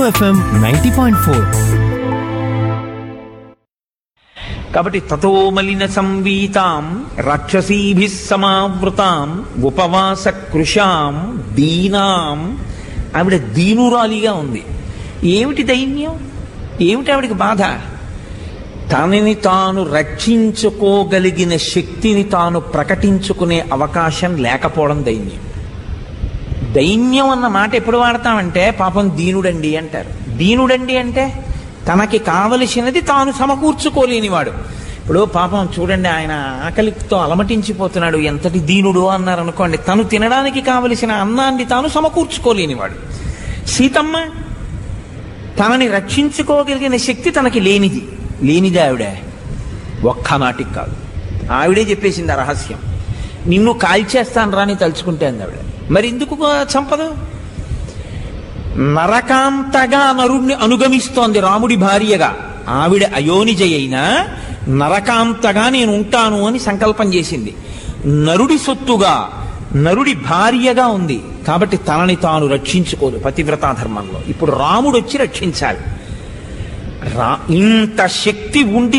FM ninety point four కాబట్టి తతో మలిన సంవీతాం రాక్షసీభి సమావృతాం ఉపవాస కృషాం దీనాం ఆవిడ దీనురాలిగా ఉంది ఏమిటి దైన్యం ఏమిటి ఆవిడికి బాధ తనని తాను రక్షించుకోగలిగిన శక్తిని తాను ప్రకటించుకునే అవకాశం లేకపోవడం దైన్యం దైన్యం అన్న మాట ఎప్పుడు వాడతామంటే పాపం దీనుడండి అంటారు దీనుడండి అంటే తనకి కావలసినది తాను సమకూర్చుకోలేనివాడు ఇప్పుడు పాపం చూడండి ఆయన ఆకలితో అలమటించిపోతున్నాడు ఎంతటి దీనుడు అన్నారు అనుకోండి తను తినడానికి కావలసిన అన్నాన్ని తాను సమకూర్చుకోలేనివాడు సీతమ్మ తనని రక్షించుకోగలిగిన శక్తి తనకి లేనిది లేనిది ఆవిడ ఒక్కనాటికి కాదు ఆవిడే చెప్పేసింది ఆ రహస్యం నిన్ను కాల్చేస్తాను రాని తలుచుకుంటే అంది ఆవిడ మరి ఎందుకు చంపదు నరకాంతగా నరుణ్ణి అనుగమిస్తోంది రాముడి భార్యగా ఆవిడ అయోనిజ అయినా నరకాంతగా నేను ఉంటాను అని సంకల్పం చేసింది నరుడి సొత్తుగా నరుడి భార్యగా ఉంది కాబట్టి తనని తాను రక్షించుకోదు పతివ్రతా ధర్మంలో ఇప్పుడు రాముడు వచ్చి రక్షించాలి రా ఇంత శక్తి ఉండి